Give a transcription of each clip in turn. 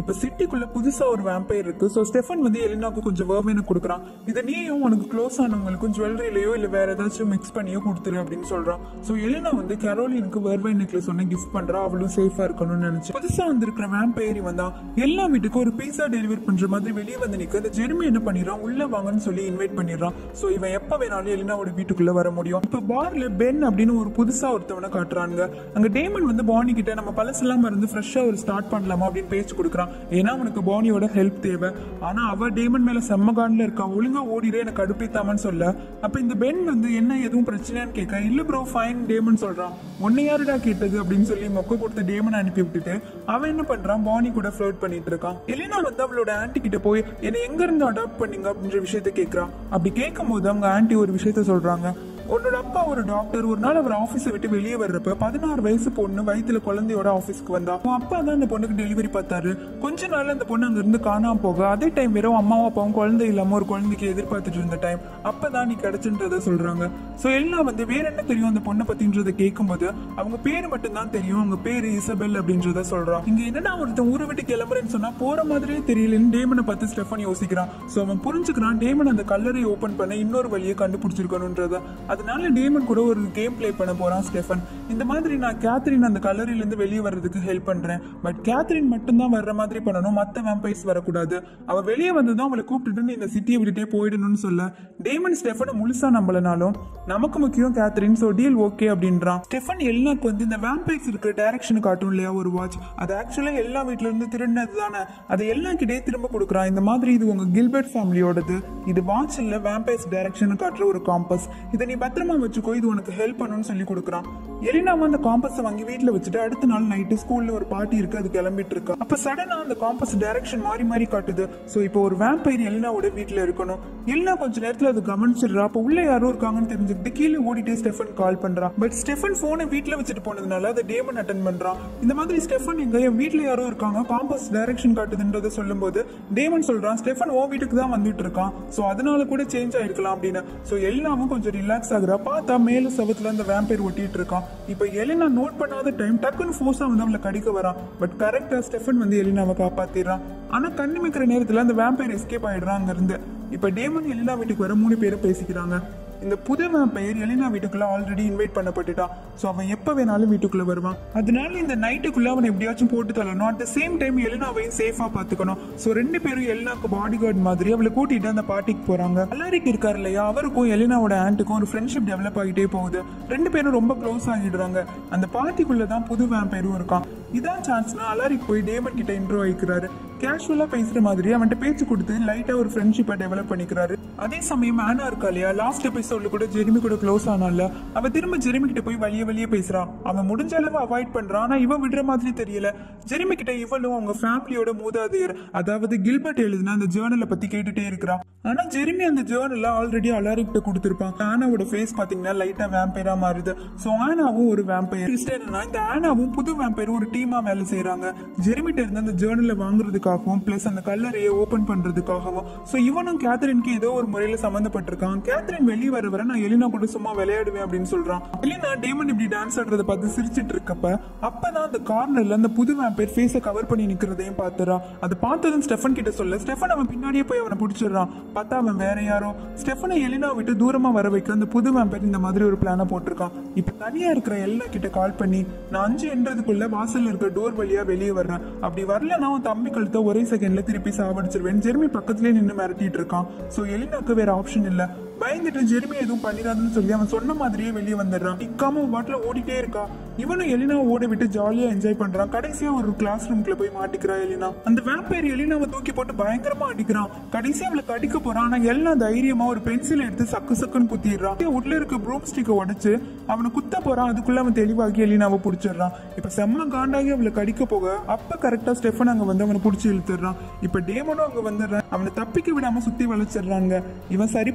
இப்ப சிட்டிக்குள்ள புதுசா ஒரு வேம்பயர் இருக்கு சோ ஸ்டெஃபன் வந்து எலினாக்கு கொஞ்சம் வேர்மைனை கொடுக்குறான் இதை நீயும் உனக்கு க்ளோஸ் ஆனவங்களுக்கும் ஜுவல்லரியிலயோ இல்ல வேற ஏதாச்சும் மிக்ஸ் பண்ணியோ கொடுத்துரு அப்படின்னு சொல்றான் சோ எலினா வந்து கரோலினுக்கு வேர்வை நெக்லஸ் ஒன்னு கிஃப்ட் பண்றா அவளும் சேஃபா இருக்கணும்னு நினைச்சு புதுசா வந்திருக்கிற வேம்பயர் வந்தா எல்லா வீட்டுக்கும் ஒரு பீஸா டெலிவரி பண்ற மாதிரி வெளியே வந்து நிக்க இந்த ஜெர்மி என்ன பண்ணிடுறான் உள்ள வாங்கன்னு சொல்லி இன்வைட் பண்ணிடுறான் சோ இவன் எப்ப வேணாலும் எலினாவோட வீட்டுக்குள்ள வர முடியும் இப்ப பார்ல பென் அப்படின்னு ஒரு புதுசா ஒருத்தவனை காட்டுறாங்க அங்க டேமன் வந்து பானி கிட்ட நம்ம பழசெல்லாம் மருந்து ஃப்ரெஷ்ஷா ஒரு ஸ்டார்ட் பண்ணலாமா அப்படின்னு பேச்சு கொடுக்குறான் ஏன்னா அவனுக்கு பானியோட ஹெல்ப் தேவை ஆனா அவ டேமன் மேல செம்ம கான்ல இருக்கா ஒழுங்கா ஓடிடு எனக்கு கடுப்பேத்தாமன்னு சொல்ல அப்ப இந்த பென் வந்து என்ன எதுவும் பிரச்சனையான்னு கேட்க இல்ல ப்ரோ ஃபைன் டேமன் சொல்றான் உன்னை யாருடா கேட்டது அப்படின்னு சொல்லி மொக்க கொடுத்த டேமன் அனுப்பி விட்டுட்டு அவன் என்ன பண்றான் பானி கூட ஃபிளோட் பண்ணிட்டு இருக்கான் எலினா வந்து அவளோட ஆன்ட்டி கிட்ட போய் என்னை எங்க இருந்து அடாப்ட் பண்ணீங்க அப்படின்ற விஷயத்த கேட்கறான் அப்படி கேட்கும் போது அவங்க ஆன்ட்டி ஒரு விஷயத்த சொல்றாங்க உன்னோட அப்பா ஒரு டாக்டர் ஒரு நாள் அவர் ஆபீஸை விட்டு வெளியே வர்றப்ப பதினாறு வயசு பொண்ணு வயித்துல குழந்தையோட ஆபீஸ்க்கு வந்தா உன் அப்பா தான் அந்த பொண்ணுக்கு டெலிவரி பார்த்தாரு கொஞ்ச நாள் அந்த பொண்ணு அங்க இருந்து காணாம போக அதே டைம் வெறும் அம்மாவும் அப்பாவும் குழந்தை இல்லாம ஒரு குழந்தைக்கு எதிர்பார்த்துட்டு இருந்த டைம் அப்பதான் நீ கிடைச்சுன்றத சொல்றாங்க சோ எல்லாம் வந்து வேற என்ன தெரியும் அந்த பொண்ணை பத்தின்றத கேட்கும்போது அவங்க பேரு மட்டும் தான் தெரியும் அவங்க பேரு இசபெல் அப்படின்றத சொல்றான் இங்க என்னடா ஒருத்தன் ஊரை விட்டு கிளம்புறேன்னு சொன்னா போற மாதிரியே தெரியலன்னு டேமனை பார்த்து ஸ்டெஃபன் யோசிக்கிறான் சோ அவன் புரிஞ்சுக்கிறான் டேமன் அந்த கல்லறை ஓபன் பண்ண இன்னொரு வழியை கண்டுபிடிச்சிருக்கணும்ன்றத அதனால டேமன் கூட ஒரு கேம் ப்ளே பண்ண போறான் ஸ்டெஃபன் இந்த மாதிரி நான் கேத்ரின் அந்த கல்லறையில இருந்து வெளியே வர்றதுக்கு ஹெல்ப் பண்றேன் பட் கேத்ரின் மட்டும் தான் வர்ற மாதிரி பண்ணணும் மத்த வேம்பைஸ் வரக்கூடாது அவ வெளியே வந்ததும் அவளை கூப்பிட்டுட்டு நீ இந்த சிட்டியை விட்டுட்டே போயிடணும்னு சொல்ல டேமன் ஸ்டெஃபனை முழுசா நம்பலனாலும் நமக்கு முக்கியம் கேத்ரின் சோ டீல் ஓகே அப்படின்றான் ஸ்டெஃபன் எல்லாருக்கு வந்து இந்த வேம்பைஸ் இருக்கிற டைரக்ஷன் காட்டும் இல்லையா ஒரு வாட்ச் அது ஆக்சுவலா எல்லா வீட்ல இருந்து திருடினது தானே அதை எல்லாம் கிட்டே திரும்ப கொடுக்குறான் இந்த மாதிரி இது உங்க கில்பர்ட் ஃபேமிலியோடது இது வாட்ச் இல்ல வேம்பைஸ் டைரக்ஷன் காட்டுற ஒரு காம்பஸ் இதை நீ பத்திரமா வச்சுக்கோ இது உனக்கு ஹெல்ப் பண்ணுன்னு சொல்லி கொடுக்குறான் எலினாவும் அந்த காம்பஸை வாங்கி வீட்ல வச்சுட்டு அடுத்த நாள் நைட்டு ஸ்கூல்ல ஒரு பார்ட்டி இருக்கு அது கிளம்பிட்டு இருக்கா அப்ப சடனா அந்த காம்பஸ் டைரக்ஷன் மாறி மாறி காட்டுது சோ இப்போ ஒரு வேம்பைர் எலினாவோட வீட்ல இருக்கணும் எலினா கொஞ்ச நேரத்துல அது கவனிச்சிடுறா அப்ப உள்ள யாரோ இருக்காங்கன்னு தெரிஞ்சுக்கிட்டு கீழே ஓடிட்டே ஸ்டெஃபன் கால் பண்றான் பட் ஸ்டெஃபன் போனை வீட்ல வச்சுட்டு போனதுனால அதை டேமன் அட்டன் பண்றான் இந்த மாதிரி ஸ்டெஃபன் எங்க என் வீட்ல யாரோ இருக்காங்க காம்பஸ் டைரக்ஷன் காட்டுதுன்றத சொல்லும்போது டேமன் சொல்றான் ஸ்டெஃபன் ஓ வீட்டுக்கு தான் வந்துட்டு இருக்கான் சோ அதனால கூட சேஞ்ச் ஆயிருக்கலாம் அப்படின்னு சோ எல்லாமும் கொஞ்சம் ரிலாக்ஸ் ஆகுறா பார்த்தா மேல செவத்துல அந்த வேம்பைர் ஒட்டிட்டு இருக்கான் இப்ப எலினா நோட் பண்ணாத டைம் டக்குன்னு ஃபோர்ஸா வந்து அவளை கடிக்க வரான் பட் கரெக்டா ஸ்டெஃபன் வந்து எலினாவை காப்பாத்திடுறான் ஆனா கண்ணிமைக்கிற நேரத்துல அந்த வேம்பைர் எஸ்கேப் ஆயிடுறான் அங்க இருந்து இப்ப டேமன் எலினா வீட்டுக்கு வர மூணு பேரும் பேசிக்கிறாங்க இந்த புது வேம்பையர் எலினா வீட்டுக்குள்ள ஆல்ரெடி இன்வைட் பண்ணப்பட்டுட்டான் சோ அவன் எப்ப வேணாலும் வீட்டுக்குள்ள வருவான் அதனால இந்த நைட்டுக்குள்ள அவன் எப்படியாச்சும் போட்டு தள்ளணும் அட் த சேம் டைம் எலினாவையும் சேஃபா பாத்துக்கணும் சோ ரெண்டு பேரும் எலினாக்கு பாடி கார்டு மாதிரி அவளை கூட்டிட்டு அந்த பார்ட்டிக்கு போறாங்க அலாரிக் இருக்காரு இல்லையா அவருக்கும் எலினாவோட ஆண்ட்டுக்கும் ஒரு ஃப்ரெண்ட்ஷிப் டெவலப் ஆகிட்டே போகுது ரெண்டு பேரும் ரொம்ப க்ளோஸ் ஆகிடுறாங்க அந்த பார்ட்டிக்குள்ள தான் புது வேம்பையரும் இருக்கான் இதான் சான்ஸ்னா அலாரிக் போய் டேமன் கிட்ட இன்ட்ரோ ஆயிக்கிறாரு கேஷுவலா பேசுற மாதிரி அவன்கிட்ட பேச்சு கொடுத்து லைட்டா ஒரு ஃப்ரெண்ட்ஷிப்பை டெவலப் பண்ணிக்கிறாரு அதே சமயம் ஆனா இருக்கா இல்லையா லாஸ்ட் எபிசோட்ல கூட ஜெரிமி கூட க்ளோஸ் ஆனால அவ திரும்ப ஜெரிமி கிட்ட போய் வழிய வழிய பேசுறான் அவன் முடிஞ்ச அளவு அவாய்ட் பண்றான் ஆனா இவன் விடுற மாதிரி தெரியல ஜெரிமி கிட்ட இவளும் அவங்க ஃபேமிலியோட மூதாதையர் அதாவது கில்பர்ட் எழுதின அந்த ஜேர்னலை பத்தி கேட்டுட்டே இருக்கிறான் ஆனா ஜெரிமி அந்த ஜேர்னல்ல ஆல்ரெடி அலாரிக்கிட்ட கொடுத்திருப்பான் ஆனாவோட ஃபேஸ் பாத்தீங்கன்னா லைட்டா வேம்பைரா மாறுது சோ ஆனாவும் ஒரு வேம்பையர் என்னன்னா இந்த ஆனாவும் புது வேம்பையரும் ஒரு டீமா வேலை செய்யறாங்க ஜெரிமிட்ட இருந்து அந்த ஜேர்னலை வாங்குறதுக்காகவும் பிளஸ் அந்த கல்லறையை ஓபன் பண்றதுக்காகவும் சோ இவனும் கேத்தரினுக்கு ஏதோ ஒரு முறையில சம்மந்தப்பட்டிருக்கான் கேத்தரின் வெளியே வர வர நான் எலினா கூட சும்மா விளையாடுவேன் அப்படின்னு சொல்றான் எலினா டேமன் இப்படி டான்ஸ் ஆடுறத பார்த்து சிரிச்சிட்டு இருக்கப்ப அப்பதான் அந்த கார்னர்ல அந்த புது வேம்பையர் ஃபேஸை கவர் பண்ணி நிக்கிறதையும் பாத்துறா அதை பார்த்ததும் ஸ்டெஃபன் கிட்ட சொல்ல ஸ்டெஃபன் அவன் பின்னாடியே போய் அவனை பிடிச்சிடுறான் பார்த்தா அவன் வேற யாரோ ஸ்டெஃபனை எலினா விட்டு தூரமா வர வைக்க அந்த புது வேம்பையர் இந்த மாதிரி ஒரு பிளான போட்டிருக்கான் இப்ப தனியா இருக்கிற எல்லா கிட்ட கால் பண்ணி நான் அஞ்சு என்றதுக்குள்ள வாசல்ல இருக்க டோர் வழியா வெளியே வர்றேன் அப்படி வரலன்னா உன் தம்பி கழுத்த ஒரே செகண்ட்ல திருப்பி சாவடிச்சிருவேன் ஜெர்மி பக்கத்துலயே நின்று மிரட்டிட்டு இருக்கான் சோ எலினாக்கு வேற ஆப்ஷன் இல்ல பயந்துட்டு ஜெர்மி எதுவும் பண்ணிடாதுன்னு சொல்லி அவன் சொன்ன மாதிரியே வெளியே வந்துடுறான் நிக்காம பாட்டில ஓடிட்டே இருக்கா இவனும் எலினா ஓட விட்டு ஜாலியா என்ஜாய் பண்றான் கடைசியா ஒரு கிளாஸ் ரூம்குள்ள போய் மாட்டிக்கிறா எலினா அந்த வேம்பையர் எலினாவை தூக்கி போட்டு பயங்கரமா அடிக்கிறான் கடைசியா அவளை கடிக்க போறான் ஆனா எல்லாம் தைரியமா ஒரு பென்சில் எடுத்து சக்கு சக்குன்னு குத்திடுறான் உள்ள இருக்க ப்ரூம் ஸ்டிக்கை உடைச்சு அவனை குத்த போறான் அதுக்குள்ள அவன் தெளிவாகி எலினாவை பிடிச்சிடுறான் இப்ப செம்ம காண்டாகி அவளை கடிக்க போக அப்ப கரெக்டா ஸ்டெஃபன் அங்க வந்து அவனை பிடிச்சி இழுத்துடுறான் இப்ப டேமனும் அங்க வந்துடுறான் அவனை தப்பிக்க விடாம சுத்தி வளைச்சிடுறாங்க இவன் சரிப்பட்டு வர்ற மாதிரி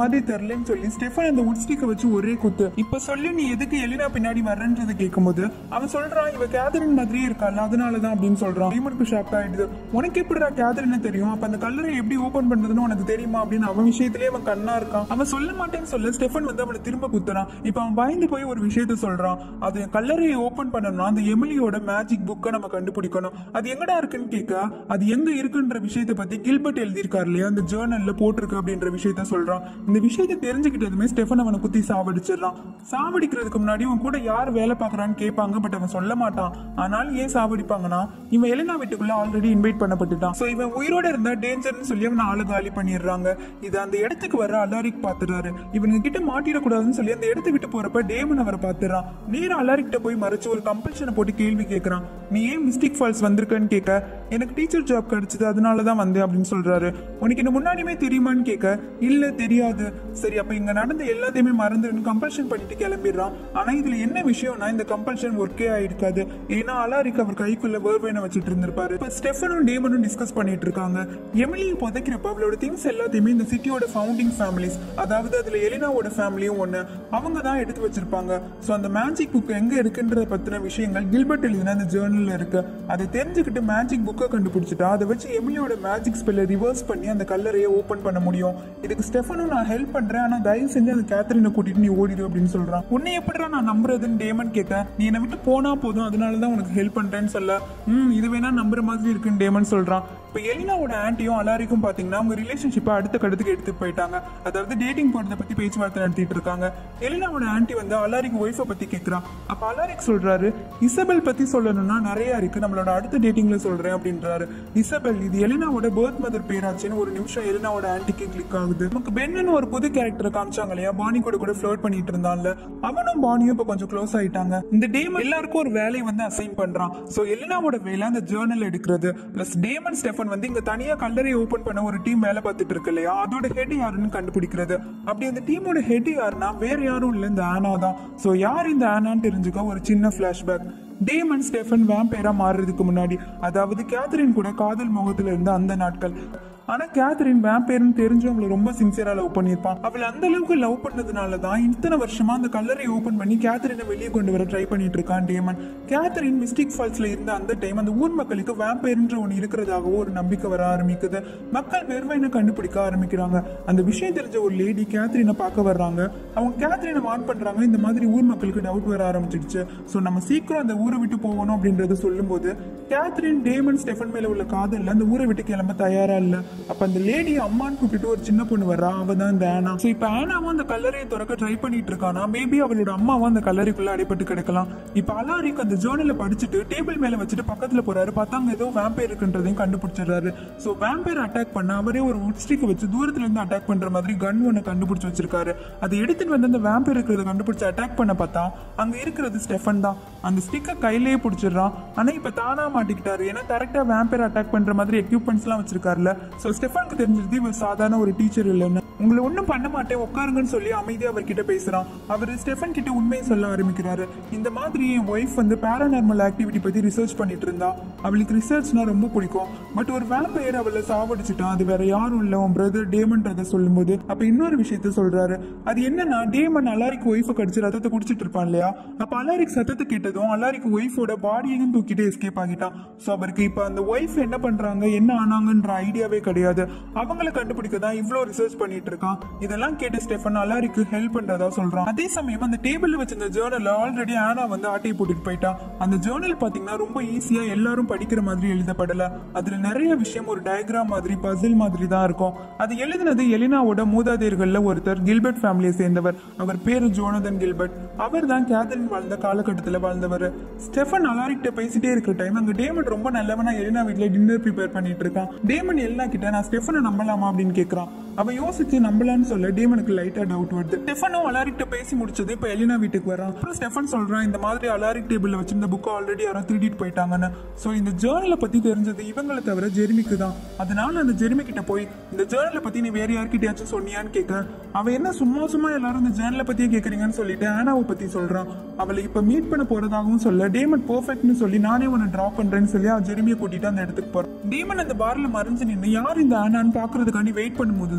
மாதிரி தெரியலன்னு சொல்லி ஸ்டெஃபன் அந்த உட் ஸ்டிக்கை வச்சு ஒரே குத்து இப்ப சொல்லி நீ எதுக்கு எலினா பின்னாடி வர்றன்றதை கேட்கும்போது அவன் சொல்றான் இவ கேதரின் மாதிரியே இருக்கால அதனாலதான் அப்படின்னு சொல்றான் டீமனுக்கு ஷாக் ஆயிடுது உனக்கு எப்படிடா கேதரின் தெரியும் அப்ப அந்த கல்லறை எப்படி ஓபன் பண்றதுன்னு உனக்கு தெரியுமா அப்படின்னு அவன் விஷயத்திலேயே அவன் கண்ணா இருக்கான் அவன் சொல்ல மாட்டேன்னு சொல்ல ஸ்டெஃபன் வந்து அவனை திரும்ப குத்துறான் இப்ப அவன் பயந்து போய் ஒரு விஷயத்த சொல்றான் அது கல்லறையை ஓபன் பண்ணணும்னா அந்த எமிலியோட மேஜிக் புக்கை நம்ம கண்டுபிடிக்கணும் அது எங்கடா இருக்குன்னு கேட்க அது எங்க இருக்குன்ற விஷயத்தை பத்தி கில்பர்ட் எழுதியிருக்காரு இல்லையா அந்த ஜேர்னல்ல போட்டிருக்கு அப்படின்ற விஷயத்த சொல்றான் இந்த விஷயத்தை தெரிஞ்சுக்கிட்டதுமே ஸ்டெஃபன் அவனை குத்தி சாவடிச்சிடறான் சாவடிக்கிறதுக்கு முன்னாடி அவன் கூட யார் வேலை பார்க்கறான்னு கேட்பாங்க பட் அவன் சொல்ல மாட்டான் ஆனாலும் ஏன் சாவடிப்பாங்கன்னா இவன் எலினா வீட்டுக்குள்ள ஆல்ரெடி இன்வைட் பண்ணப்பட்டுட்டான் சோ இவன் உயிரோட இருந்தா டேஞ்சர்னு சொல்லி அவனை ஆளு காலி பண்ணிடுறாங்க இது அந்த இடத்துக்கு வர அலாரிக் பாத்துறாரு இவனுங்க கிட்ட மாட்டிடக்கூடாதுன்னு சொல்லி அந்த இடத்தை விட்டு போறப்ப டேமன் அவரை பாத்துறான் நேரா அலாரிக்கிட்ட போய் மறைச்சு ஒரு கம்பல்ஷனை போட்டு கேள்வி கேட்கறான் நீ ஏன் மிஸ்டேக் ஃபால்ஸ் வந்திருக்கன்னு கேட்க எனக்கு டீச்சர் ஜாப் கிடைச்சது அதனால தான் வந்தேன் அப்படின்னு சொல்றாரு உனக்கு என்ன முன்னாடியுமே தெரியுமான்னு கேட்க இல்ல தெரியாது சரி அப்ப இங்க நடந்த எல்லாத்தையுமே மறந்துன்னு கம்பல்ஷன் பண்ணிட்டு கிளம்பிடுறான் ஆனா இதுல என்ன விஷயம்னா இந்த கம்பல்ஷன் ஒர்க்கே ஆயிருக்காது ஏன்னா அலாரிக் அவர் கைக்குள்ள வேர்வேனை வச்சுட்டு இருந்திருப்பாரு இப்ப ஸ்டெஃபனும் டேமனும் டிஸ்கஸ் பண்ணிட்டு இருக்காங்க எமிலியை புதைக்கிறப்ப அவளோட திங்ஸ் எல்லாத்தையுமே இந்த சிட்டியோட ஃபவுண்டிங் ஃபேமிலிஸ் அதாவது அதுல எலினாவோட ஃபேமிலியும் ஒண்ணு அவங்க தான் எடுத்து வச்சிருப்பாங்க சோ அந்த மேஜிக் புக் எங்க இருக்குன்றத பத்தின விஷயங்கள் கில்பர்ட் எழுதின அந்த ஜேர்னல்ல இருக்கு அதை தெரிஞ்சுக்கிட்டு மேஜிக் புக்கை கண்டுபிடிச்சிட்டா அதை வச்சு எமிலியோட மேஜிக் ஸ்பெல்லை ரிவர்ஸ் பண்ணி அந்த கல்லறையை ஓபன் பண்ண முடியும் இதுக்கு ஸ்டெஃபனும் நான் ஹெல்ப் பண்றேன் ஆனா தயவு செஞ்சு அந்த கேத்தரினை கூட்டிட்டு நீ ஓடிடு அப்படின்னு சொல்றான் உன்னை எப்படிடா நான் நம்புறதுன்னு டேமன் கேட்க நீ என்னை விட்டு போனா போதும் அதனால தான் உனக்கு ஹெல்ப் பண்றேன்னு சொல்ல ம் இது வேணா நம்புற மாதிரி இருக்குன்னு டேமன் சொல்றான் இப்போ எலினாவோட ஆன்ட்டியும் அலாரிக்கும் பாத்தீங்கன்னா அவங்க ரிலேஷன்ஷிப்பை அடுத்த கட்டத்துக்கு எடுத்துட்டு போயிட்டாங்க அதாவது டேட்டிங் போறத பத்தி பேச்சுவார்த்தை நடத்திட்டு இருக்காங்க எலினாவோட ஆன்ட்டி வந்து அலாரிக் ஒய்ஃபை பத்தி கேட்கறான் அப்ப அலாரிக் சொல்றாரு இசபெல் பத்தி சொல்லணும்னா நிறைய இருக்கு நம்மளோட அடுத்த டேட்டிங்ல சொல்றேன் அப்படின்றாரு இசபெல் இது எலினாவோட பர்த் மதர் பேராச்சுன்னு ஒரு நிமிஷம் எலினாவோட ஆன்ட்டிக்கு கிளிக் ஆகுது நமக்கு பென்னு ஒரு புது கேரக்டர் காமிச்சாங்க இல்லையா பானி கூட கூட ஃபிளோட் பண்ணிட்டு இருந்தான்ல அவனும் பானியும் இப்ப கொஞ்சம் க்ளோஸ் ஆயிட்டாங்க இந்த டேமன் எல்லாருக்கும் ஒரு வேலையை வந்து அசைன் பண்றான் சோ எலினாவோட வேலை அந்த ஜேர்னல் எடுக்கிறது பிளஸ் டேமன் ஸ்டெஃபன் வந்து இங்க தனியா கல்லறை ஓபன் பண்ண ஒரு டீம் வேலை பார்த்துட்டு இருக்கு இல்லையா அதோட ஹெட் யாருன்னு கண்டுபிடிக்கிறது அப்படி அந்த டீமோட ஹெட் யாருன்னா வேற யாரும் இல்ல இந்த ஆனா தான் சோ யார் இந்த ஆனான்னு தெரிஞ்சுக்க ஒரு சின்ன பிளாஷ்பேக் டேமன் ஸ்டெஃபன் வேம்பேரா மாறுறதுக்கு முன்னாடி அதாவது கேத்தரின் கூட காதல் முகத்துல இருந்த அந்த நாட்கள் ஆனா கேத்தரின் வேம்பேர்னு தெரிஞ்சு அவளை ரொம்ப சின்சியரா லவ் பண்ணியிருப்பான் அவளை அந்த அளவுக்கு லவ் பண்ணதுனால தான் இத்தனை வருஷமா அந்த கல்லறை ஓபன் பண்ணி கேத்தரினை வெளியே கொண்டு வர ட்ரை பண்ணிட்டு இருக்கான் டேமன் கேத்தரின் மிஸ்டிக் ஃபால்ஸ்ல இருந்த அந்த டைம் அந்த ஊர் மக்களுக்கு வேம்பேர்ன்ற ஒன்று இருக்கிறதாகவோ ஒரு நம்பிக்கை வர ஆரம்பிக்குது மக்கள் வெறுமையின கண்டுபிடிக்க ஆரம்பிக்கிறாங்க அந்த விஷயம் தெரிஞ்ச ஒரு லேடி கேத்ரினை பார்க்க வர்றாங்க அவங்க கேத்ரினை வார்ன் பண்றாங்க இந்த மாதிரி ஊர் மக்களுக்கு டவுட் வர ஆரம்பிச்சிடுச்சு ஸோ நம்ம சீக்கிரம் அந்த ஊரை விட்டு போகணும் அப்படின்றத சொல்லும்போது கேத்ரின் டேமன் ஸ்டெஃபன் மேல உள்ள காதல்ல அந்த ஊரை விட்டு கிளம்ப தயாரா இல்ல அப்ப அந்த லேடி அம்மான்னு கூப்பிட்டு ஒரு சின்ன பொண்ணு வர்றா அவ தான் இந்த ஆனா ஸோ இப்ப ஆனாவும் அந்த கல்லறையை திறக்க ட்ரை பண்ணிட்டு இருக்கானா மேபி அவளோட அம்மாவும் அந்த கல்லறைக்குள்ள அடைப்பட்டு கிடக்கலாம் இப்ப அலாரிக் அந்த ஜேர்னல படிச்சுட்டு டேபிள் மேல வச்சுட்டு பக்கத்துல போறாரு பார்த்தா அங்க ஏதோ வேம்பேர் இருக்குன்றதையும் கண்டுபிடிச்சிடுறாரு ஸோ வேம்பேர் அட்டாக் பண்ண அவரே ஒரு உட் ஸ்டிக் வச்சு தூரத்துல இருந்து அட்டாக் பண்ற மாதிரி கன் ஒன்னு கண்டுபிடிச்சு வச்சிருக்காரு அதை எடுத்துட்டு வந்து அந்த வேம்பேர் இருக்கிறத கண்டுபிடிச்சு அட்டாக் பண்ண பார்த்தா அங்க இருக்கிறது ஸ்டெஃபன் தான் அந்த ஸ்டிக்கை கையிலேயே பிடிச்சிடுறான் ஆனா இப்ப தானா மாட்டிக்கிட்டாரு ஏன்னா கரெக்டா வேம்பேர் அட்டாக் பண்ற மாதிரி எக்யூப்மெண்ட்ஸ் எல்லாம் வச்சிருக்காருல சோ ஸ்டெஃபனுக்கு தெரிஞ்சிருது இவர் சாதாரண ஒரு டீச்சர் இல்லைன்னு உங்களை ஒண்ணும் பண்ண மாட்டேன் உட்காருங்கன்னு சொல்லி அமைதியா அவர்கிட்ட பேசுறான் அவர் ஸ்டெஃபன் கிட்ட உண்மையை சொல்ல ஆரம்பிக்கிறாரு இந்த மாதிரி என் ஒய்ஃப் வந்து பேரானார்மல் ஆக்டிவிட்டி பத்தி ரிசர்ச் பண்ணிட்டு இருந்தா அவளுக்கு ரிசர்ச்னா ரொம்ப பிடிக்கும் பட் ஒரு வேம்பையர் அவளை சாவடிச்சுட்டான் அது வேற யாரும் இல்ல உன் பிரதர் டேமன்றத சொல்லும்போது அப்ப இன்னொரு விஷயத்த சொல்றாரு அது என்னன்னா டேமன் அலாரிக்கு ஒய்ஃபை கடிச்சு ரத்தத்தை குடிச்சிட்டு இருப்பான் இல்லையா அப்ப அலாரிக் சத்தத்தை கேட்டதும் அலாரிக்கு ஒய்ஃபோட பாடியையும் தூக்கிட்டு எஸ்கேப் ஆகிட்டான் சோ அவருக்கு இப்ப அந்த ஒய்ஃப் என்ன பண்றாங்க என்ன ஆனாங்கன்ற ஐடியாவே கிடையாது அவங்கள கண்டுபிடிக்க தான் இவ்ளோ ரிசர்ச் பண்ணிட்டு இருக்கான் இதெல்லாம் கேட்டு ஸ்டெஃபன் அலாரிக்கு ஹெல்ப் பண்றதா சொல்றான் அதே சமயம் அந்த டேபிள்ல வச்சிருந்த ஜேர்னல் ஆல்ரெடி ஆனா வந்து ஆட்டையை போட்டுட்டு போயிட்டான் அந்த ஜேர்னல் பாத்தீங்கன்னா ரொம்ப ஈஸியா எல்லாரும் படிக்கிற மாதிரி எழுதப்படல அதுல நிறைய விஷயம் ஒரு டயக்ராம் மாதிரி பசில் மாதிரி தான் இருக்கும் அது எழுதினது எலினாவோட மூதாதையர்கள்ல ஒருத்தர் கில்பர்ட் ஃபேமிலியை சேர்ந்தவர் அவர் பேரு ஜோனதன் கில்பர்ட் அவர் தான் கேதரின் வாழ்ந்த காலகட்டத்துல வாழ்ந்தவர் ஸ்டெஃபன் அலாரிக்கிட்ட பேசிட்டே இருக்கிற டைம் அங்க டேமன் ரொம்ப நல்லவனா எலினா வீட்ல டின்னர் ப்ரிப்பேர் பண்ணிட்டு இருக்கான் டேமன் எலினா கிட்ட நான் ஸ்டெஃபனை நம்பலாமா அப்படின்னு கேக்குறான் அவன் யோசிச்சு நம்பலான்னு சொல்ல டேமனுக்கு லைட்டா டவுட் வருது ஸ்டெஃபனும் அலாரிக்கிட்ட பேசி முடிச்சது இப்ப எலினா வீட்டுக்கு வரான் அப்புறம் ஸ்டெஃபன் சொல்றான் இந்த மாதிரி அலாரிக் டேபிள்ல வச்சிருந்த புக் ஆல்ரெடி யாரோ திருடிட்டு போயிட்டாங்கன்னு சோ இந்த ஜேர்னலை பத்தி தெரிஞ்சது இவங்களை தவிர ஜெர்மிக்கு தான் அதனால அந்த ஜெர்மி கிட்ட போய் இந்த ஜேர்னலை பத்தி நீ வேற யார்கிட்டயாச்சும் சொன்னியான்னு கேட்க அவன் என்ன சும்மா சும்மா எல்லாரும் இந்த ஜேர்னலை பத்தியே கேக்குறீங்கன்னு சொல்லிட்டு ஆனாவை பத்தி சொல்றான் அவளை இப்ப மீட் பண்ண போறதாகவும் சொல்ல டேமன் பெர்ஃபெக்ட்னு சொல்லி நானே உன்னை டிராப் பண்றேன்னு சொல்லி அவன் ஜெர்மியை கூட்டிட்டு அந்த இடத்துக்கு போறான் டேமன் அந்த பார்ல மறைஞ்சு நின்று யார் இந்த ஆனான்னு பாக்குறதுக்காண்டி வெயிட் பண்ணும்போது தான்